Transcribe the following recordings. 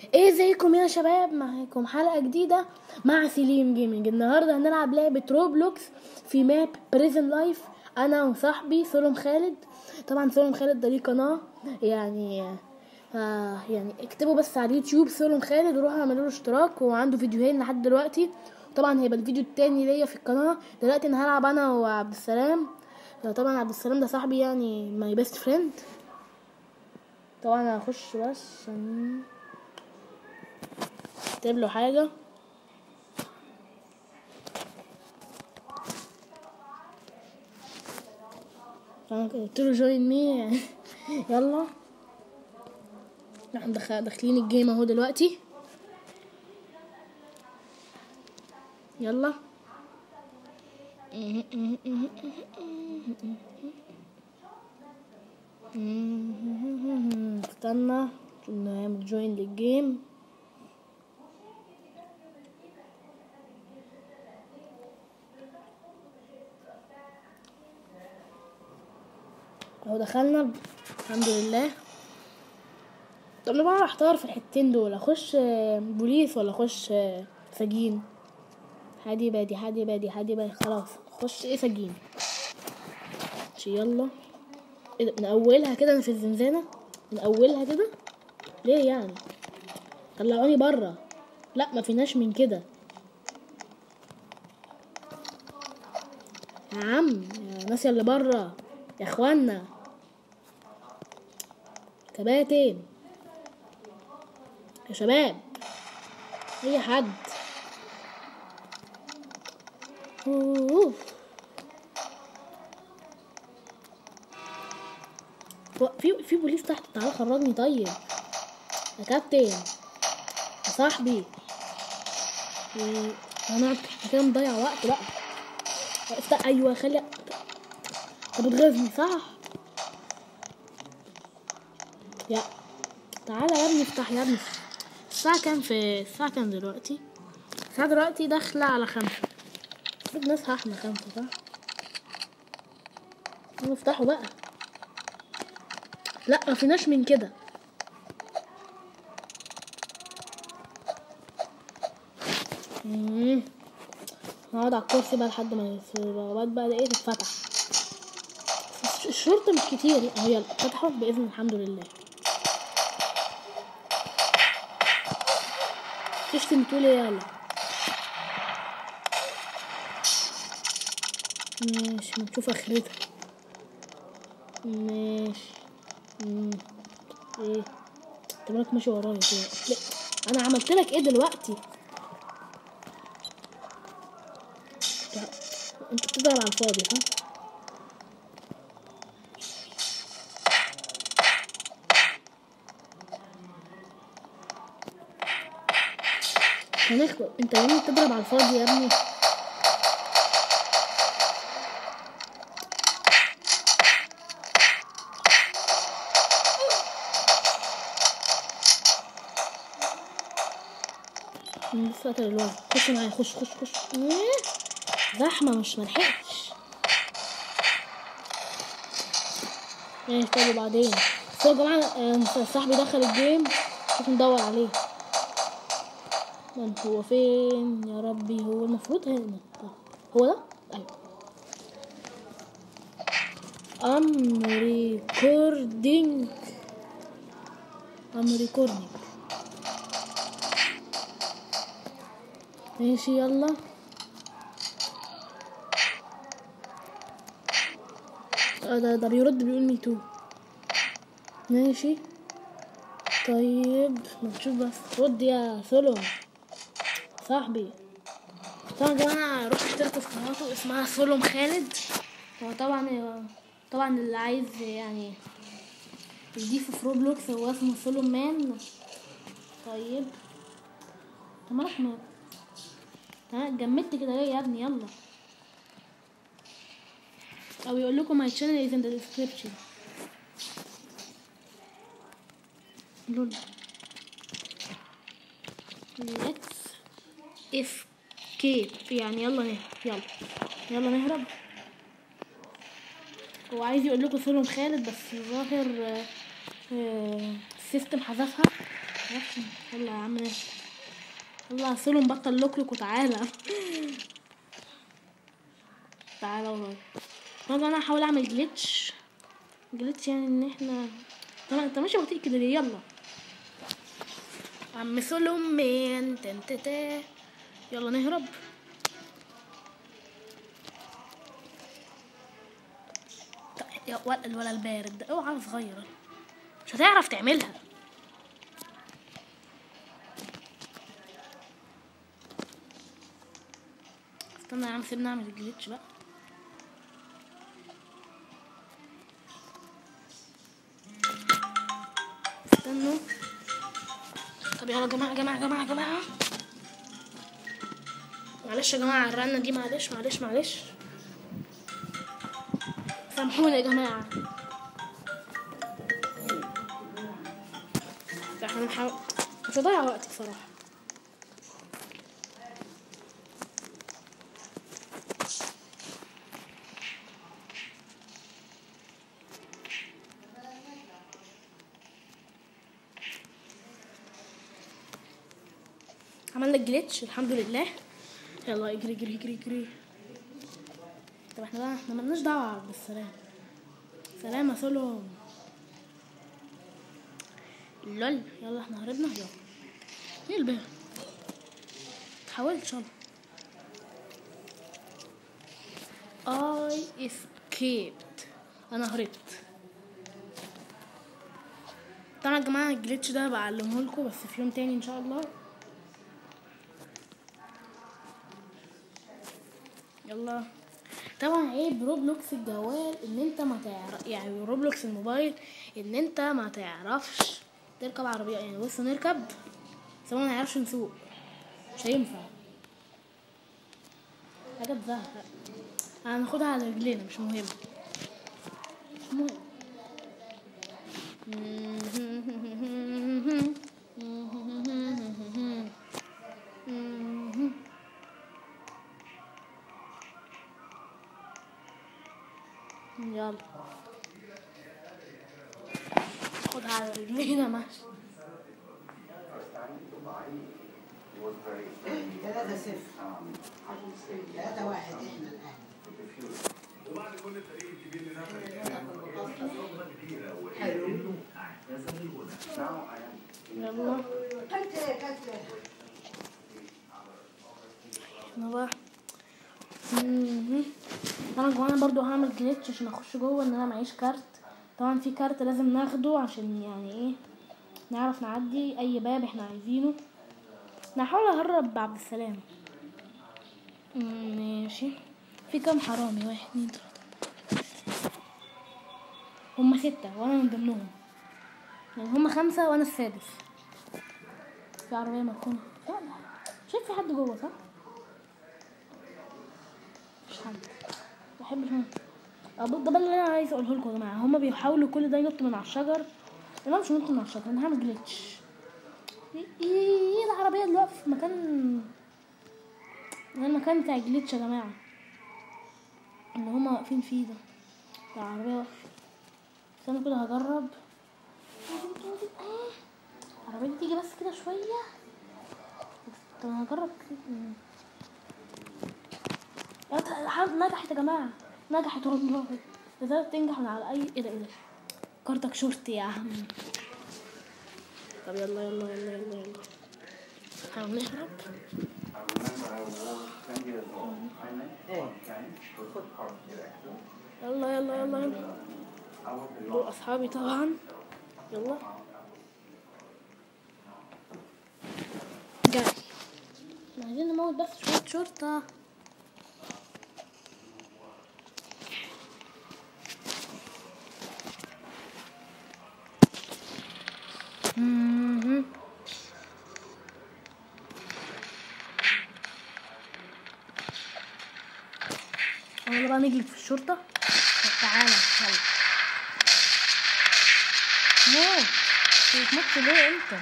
ايه ازيكم يا شباب معاكم حلقة جديدة مع سليم جيمنج النهاردة هنلعب لعبة روبلوكس في ماب بريزن لايف انا وصاحبي سولم خالد طبعا سولم خالد ده ليه قناة يعني آه يعني اكتبوا بس على اليوتيوب سولم خالد وروحوا اعملوا له اشتراك وعنده فيديوهين لحد دلوقتي طبعا هيبقى الفيديو التاني ليا في القناة دلوقتي انا هلعب انا وعبد السلام طبعا عبد السلام ده صاحبي يعني ماي بيست فريند طبعا هخش بس عشان اكتب له حاجة انا قلت له جوين مي يلا احنا دخ- داخلين الجيم اهو دلوقتي يلا استنى نعمل جوين للجيم اهو دخلنا الحمد لله طب انا بقى احتار في الحتتين دول اخش آه، بوليس ولا اخش آه، سجين هادي بادي هادي بادي هادي بادي خلاص خش ايه سجين ماشي يلا ايه ده من اولها كده انا في الزنزانة من اولها كده ليه يعني طلعوني بره لا ما فيناش من كده يا عم يا ناس اللي بره يا اخوانا كباتن يا شباب اي حد أوه. هو في في بوليس تحت تعالى خرجني طيب يا كابتن يا صاحبي إيه، انا إحنا كده مضيع وقت بقى افتح ايوه خلي انت بتغيظني صح يا تعالى يا ابني افتح يا ابني الساعة كام في الساعة كام دلوقتي؟ الساعة دلوقتي داخلة على خمسة المفروض نصحى احنا خمسة صح؟ يلا افتحوا بقى لا ما فيناش من كده مم. هقعد على الكرسي بقى لحد ما البوابات بقى ايه تتفتح بس الشرطة مش كتير اهو يلا فتحوا بإذن الحمد لله تشتم تقول ايه يلا ماشي نشوف اخرتها ماشي مم. ايه انت مالك ماشي ورايا كده لا، انا عملت لك ايه دلوقتي انت- انت بتضرب على الفاضي ها هنخبط انت يا ابني بتضرب على الفاضي يا ابني مم، لسه قتل الولد خش معايا خش خش خش ايه زحمة مش ملحقتش ماشي طب وبعدين بس هو يا جماعة آه، صاحبي دخل الجيم شوف ندور عليه من هو فين يا ربي هو المفروض هنا آه، هو ده ايوه ام ريكوردينج ام ريكوردينج ماشي يلا آه، ده ده بيرد بيقول مي تو ماشي طيب ما تشوف بس رد يا سولو صاحبي طبعا يا جماعة روح اشتركوا في قناته اسمها سولوم خالد هو طبعا طبعا اللي عايز يعني يضيفه في روبلوكس هو اسمه سولوم مان طيب انت مالك ما ها جمدت كده ليه يا ابني يلا او يقول لكم my channel is in the description لول let's escape يعني يلا نهرب يلا يلا نهرب هو عايز يقول لكم سولم خالد بس الظاهر آه، آه، السيستم حذفها يلا يلا يا عم يلا سلم بطل لوكلوك وتعالى تعالى والله طبعا انا هحاول اعمل جليتش جليتش يعني ان احنا طبعا انت ماشي بطيء كده ليه يلا عم سلم من تنتتا يلا نهرب يا ولا الولا البارد ده اوعى صغير مش هتعرف تعملها استنى يا عم سيبني اعمل الجليتش بقى استنوا طب يلا يا جماعة يا جماعة يا جماعة يا جماعة معلش يا جماعة الرنة دي معلش معلش معلش سامحوني يا جماعة احنا بنحاول مش هضيع وقت بصراحة عملنا الجليتش الحمد لله يلا اجري اجري اجري اجري طب احنا بقى احنا ملناش دعوة بالسلام سلام يا سولو لول يلا احنا هربنا يلا ايه الباب حاولت يلا I escaped انا هربت طبعا يا جماعة الجليتش ده بعلمه لكم بس في يوم تاني ان شاء الله يلا طبعا عيب روبلوكس الجوال ان انت ما تعرف يعني روبلوكس الموبايل ان انت ما تعرفش تركب عربية يعني بص نركب بس هو ما نعرفش نسوق مش هينفع حاجة تزهق هناخدها على رجلينا مش مهم مش مهم يلا خدها على رجلينا ماشي ثلاثة صفر ثلاثة واحد احنا الآن حلو يلا كنت كنت احنا بقى مهم. انا كمان برضو هعمل جليتش عشان اخش جوه ان انا معيش كارت طبعا في كارت لازم ناخده عشان يعني ايه نعرف نعدي اي باب احنا عايزينه انا هحاول اهرب عبد السلام مم، ماشي في كام حرامي واحد اتنين تلاته هما ستة وانا من ضمنهم يعني هما خمسة وانا السادس في عربية مركونة لا لا شايف في حد جوه صح؟ مش حد بحب هنا أبو ده بقى اللي انا عايز اقوله لكم يا جماعه هما بيحاولوا كل ده ينطوا من على الشجر انا مش هنط من على الشجر انا هعمل جليتش ايه إيه العربيه اللي واقفه في مكان ده المكان بتاع الجليتش يا جماعه اللي هما واقفين فيه ده بتاع العربيه واقفه استنى كده هجرب العربيه دي تيجي بس كده شويه طب انا هجرب كده يا ت- الحمد نجحت يا جماعة نجحت والله ازاي تنجح من على اي ايه ده ايه ده كارتك شورت يا عم طب يلا يلا يلا يلا يلا هنهرب I remember I was 10 years old. I met Hey. one friend who was a car director. يلا يلا يلا يلا I was the دول اصحابي طبعا يلا جاي احنا عايزين نموت بس شوية شرطة مهم. يلا بقى نجلد في الشرطة تعالى يلا موت بتموت ليه انت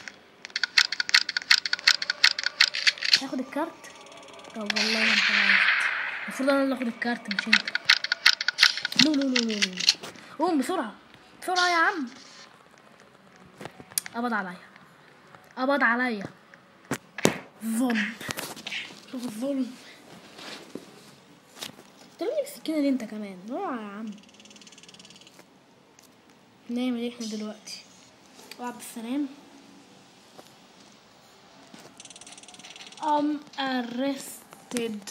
تاخد الكارت طب والله ما انت عارف المفروض انا اللي اخد الكارت مش انت لو لو لو لو لو قوم بسرعة بسرعة يا عم قبض عليا قبض عليا ظلم شوف الظلم ترمي السكينة دي انت كمان اوعى يا عم نعمل ايه احنا دلوقتي وعب السلام I'm arrested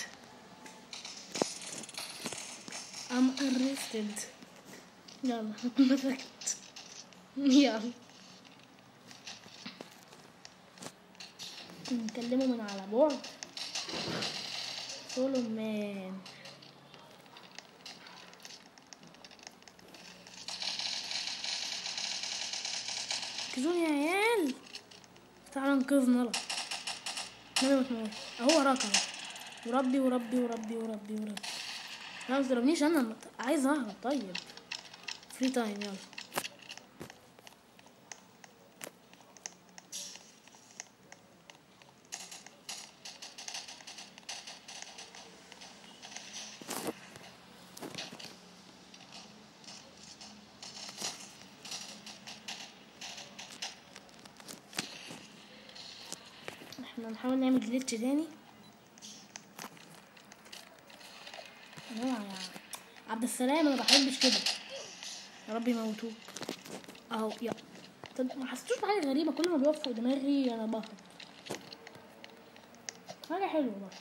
I'm arrested يلا اتمسكت يلا نكلمه من على بعد سولو مان انقذوني يا عيال تعالوا انقذنا يلا نبي ما تموت اهو وراك اهو وربي وربي وربي وربي وربي لا ما تضربنيش انا مت- عايز اهرب طيب فري تايم يلا احنا نحاول نعمل جليتش تاني اوعى يا عبد السلام انا بحبش كده يا رب يموتوك اهو يلا طب ما حسيتوش بحاجه غريبه كل ما بيقف فوق دماغي انا بهرب حاجه حلوه برضه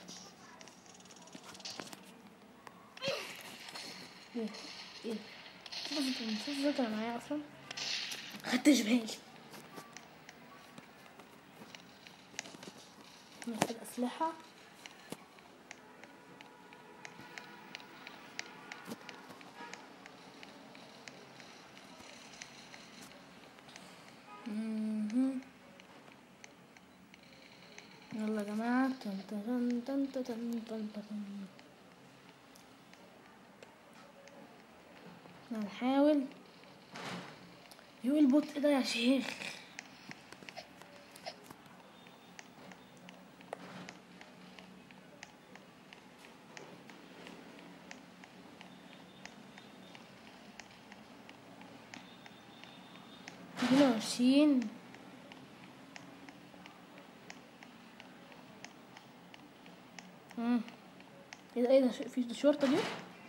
ايه ايه شوف شوف الذاكرة انا معايا اصلا خدتش بالي ناخد اسلحه مهم. يلا يا جماعة تن تن تن تن تن تن تن. هنحاول يو البطء ده يا شيخ اتنين وعشرين مم. ايه ده ايه ده في دي شرطة دي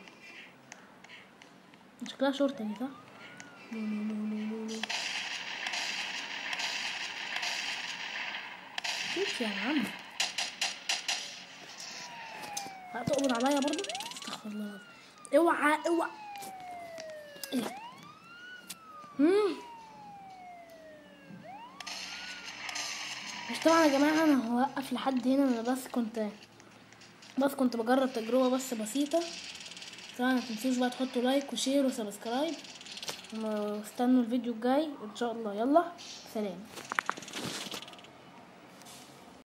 شكلها شرطة دي صح لو لو لو لو لو لو. شوف يا عم هتقبض عليا برضو استغفر الله العظيم. اوعى اوعى ايه مم. مش طبعا يا جماعة انا هوقف لحد هنا انا بس كنت بس كنت بجرب تجربة بس بسيطة طبعا ما تنسوش بقى تحطوا لايك وشير وسبسكرايب واستنوا الفيديو الجاي ان شاء الله يلا سلام